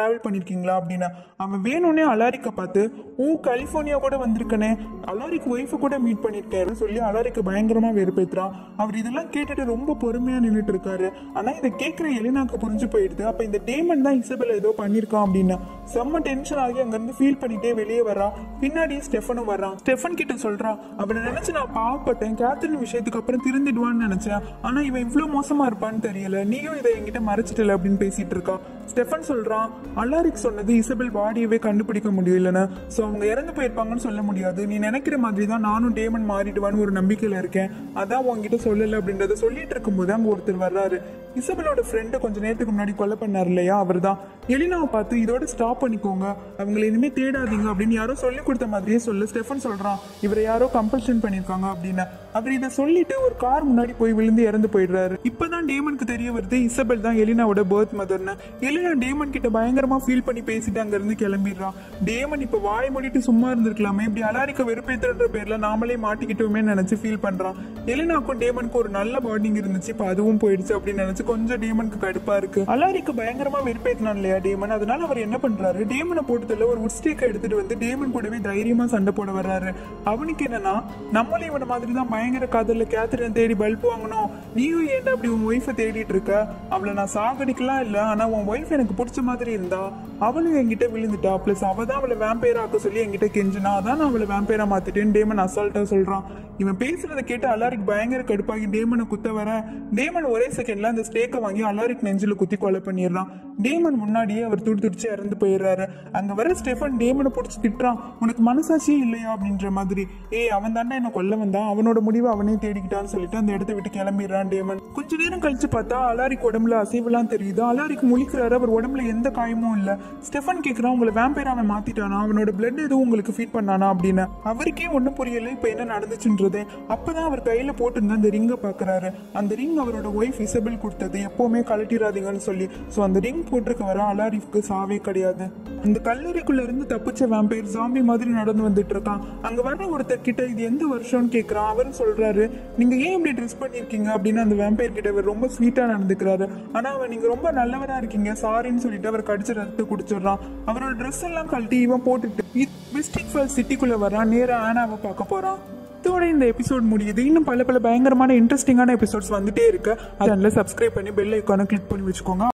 டிராவல் பண்ணிருக்கீங்களா அப்படின்னு அவன் வேணும்னே அலாரிக்க பார்த்து ஓ கலிஃபோர்னியா கூட வந்திருக்கனே அலாரிக்கு ஒய்ஃபை கூட மீட் பண்ணிருக்காரு சொல்லி அலாரிக்கு பயங்கரமா வெறுப்பேத்துறான் அவர் இதெல்லாம் கேட்டுட்டு ரொம்ப பொறுமையா நின்றுட்டு இருக்காரு ஆனா இதை கேட்கிற எலினாக்கு புரிஞ்சு போயிடுது அப்ப இந்த டேமன் தான் இசபெல் ஏதோ பண்ணிருக்கான் அப்படின்னு செம்ம டென்ஷன் ஆகி அங்க இருந்து ஃபீல் பண்ணிட்டே வெளியே வர்றான் பின்னாடி ஸ்டெஃபனும் வர்றான் ஸ்டெஃபன் கிட்ட சொல்றான் அவனை நினைச்சு நான் பாவப்பட்டேன் கேத்ரின் விஷயத்துக்கு அப்புறம் திருந்திடுவான்னு நினைச்சேன் ஆனா இவன் இவ்வளவு மோசமா இருப்பான்னு தெரியல நீயும் இதை என்கிட்ட மறைச்சிட்டல அப்படின்னு பேசிட்டு இருக்கா ஸ்டெஃபன் சொல்றான் அல்லாரிக் சொன்னது இசபெல் பாடியவே கண்டுபிடிக்க முடியலன்னு சோ அவங்க இறந்து போயிருப்பாங்கன்னு சொல்ல முடியாது நீ நினைக்கிற மாதிரி தான் நானும் டேமன் மாறிடுவான்னு ஒரு நம்பிக்கையில இருக்கேன் அதான் உங்ககிட்ட சொல்லல அப்படின்றத சொல்லிட்டு இருக்கும்போது அங்க ஒருத்தர் வர்றாரு இசபெலோட ஃப்ரெண்டு கொஞ்ச நேரத்துக்கு முன்னாடி கொலை பண்ணார் இல்லையா அவர் தான் எலினாவை பார்த்து இதோட ஸ்டாப் பண்ணிக்கோங்க அவங்களை இனிமே தேடாதீங்க அப்படின்னு யாரோ சொல்லி கொடுத்த மாதிரியே சொல்லு ஸ்டெஃபன் சொல்றான் இவரை யாரோ கம்பல்ஷன் பண்ணிருக்காங்க அப்படின்னு அவர் இதை சொல்லிட்டு ஒரு கார் முன்னாடி போய் விழுந்து இறந்து போயிடுறாரு இப்பதான் டேமனுக்கு தெரிய வருது இசபெல் தான் எலினாவோட பர்த் மதர்னு எலினா டேமன் கிட்ட பயங்கரமா ஃபீல் பண்ணி பேசிட்டு அங்க இருந்து கிளம்பிடுறான் டேமன் இப்ப வாய் மூடிட்டு சும்மா இருந்திருக்கலாமே இப்படி அலாரிக்க வெறுப்பேத்துற பேர்ல நாமளே மாட்டிக்கிட்டோமே நினைச்சு ஃபீல் பண்றான் எலினாக்கும் டேமனுக்கு ஒரு நல்ல பாண்டிங் இருந்துச்சு இப்ப அதுவும் போயிடுச்சு அப்படின்னு நினைச்சு கொஞ்சம் டேமனுக்கு கடுப்பா இருக்கு அலாரிக்கு பயங்கரமா வெறுப்பேத்தினான் இல்லையா டேமன் அதனால அவர் என்ன பண்றாரு டேமனை போட்டதுல ஒரு உட்ஸ்டேக் எடுத்துட்டு வந்து டேமன் கூடவே தைரியமா சண்டை போட வர்றாரு அவனுக்கு என்னன்னா நம்மளும் இவன மாதிரி தான் பயங்கர காதல்ல கேத்ரின் தேடி பல்ப் வாங்கணும் நீயும் ஏன்டா அப்படி உன் ஒய்ஃபை தேடிட்டு இருக்க அவளை நான் சாகடிக்கலாம் இல்ல ஆனா உன் ஒய்ஃப் எனக்கு பிடிச்ச மாதிரி இருந்தா அவளும் என்கிட்ட விழுந்துட்டா பிளஸ் அவ தான் அவளை வேம்பேரா ஆக்க சொல்லி என்கிட்ட கெஞ்சினா அதான் நான் அவளை வேம்பேரா மாத்திட்டேன் டேமன் அசால்ட்டா சொல்றான் இவன் பேசுறத கேட்டு அலாரிக் பயங்கர கடுப்பாகி டேமனை குத்த வர டேமன் ஒரே செகண்ட்ல அந்த ஸ்டேக்கை வாங்கி அலாரிக் நெஞ்சில குத்தி கொலை பண்ணிடுறான் டேமன் முன்னாடியே அவர் துடி துடிச்சு இறந்து போயிடுறாரு அங்க வர ஸ்டெஃபன் டேமனை பிடிச்சி திட்டுறான் உனக்கு மனசாட்சியே இல்லையா அப்படின்ற மாதிரி ஏய் அவன் தானே என்ன கொல்ல வந்தான் அவனோட முடிவை அவனே தேடிக்கிட்டான்னு சொல்லிட்டு அந்த இடத்த விட்டு கிளம்பிடுறான் டேமன் கொஞ்ச நேரம் கழிச்சு பார்த்தா அலாரிக் உடம்புல அசைவெல்லாம் தெரியுது அலாரிக் முழிக்கிறாரு அவர் உடம்புல எந்த காயமும் இல்ல ஸ்டெஃபன் கேக்குறான் உங்களை வேம்பேர் அவன் மாத்திட்டானா அவனோட பிளட் எதுவும் உங்களுக்கு ஃபீட் பண்ணானா அப்படின்னு அவருக்கே ஒண்ணும் புரியல இப்ப என்ன நடந்துச்சுன்றது அப்பதான் அவர் கையில போட்டிருந்த அந்த ரிங்கை பாக்குறாரு அந்த ரிங் அவரோட ஒய்ஃப் இசபெல் கொடுத்தது எப்பவுமே கழட்டிடாதீங்கன்னு சொல்லி சோ அந்த ரிங் போட்டிருக்க வர அலாரிஃப்க்கு சாவே கிடையாது அந்த கல்லூரிக்குள்ள இருந்து தப்பிச்ச வேம்பையர் ஜாம்பி மாதிரி நடந்து வந்துட்டு இருக்கான் அங்க வர ஒருத்தர் கிட்ட இது எந்த வருஷம்னு கேக்குறான் அவர் சொல்றாரு நீங்க ஏன் இப்படி ட்ரெஸ் பண்ணிருக்கீங்க அப்படின்னு அந்த வேம்பையர் கிட்ட அவர் ரொம்ப ஸ்வீட்டா நடந்துக்கிறாரு ஆனா அவன் நீங்க ரொம்ப நல்லவரா இருக்கீங்க சாரின்னு சொல்லிட்டு அவர் கடிச்சு ரத்து குடிச்சிடுறான் அவரோட ட்ரெஸ் எல்லாம் கழட்டி இவன் போட்டுட்டு மிஸ்டிக் ஃபால் சிட்டிக்குள்ள வரான் நேரா ஆனாவை பார்க்க போறான் இதோட இந்த எபிசோட் முடியுது இன்னும் பல பல பயங்கரமான இன்ட்ரெஸ்டிங்கான எபிசோட்ஸ் வந்துட்டே இருக்கு அதனால சப்ஸ்கிரைப் பண்ணி பெல் ஐக்கானை கிளிக் பண்ணி வச்சுக்கோங்க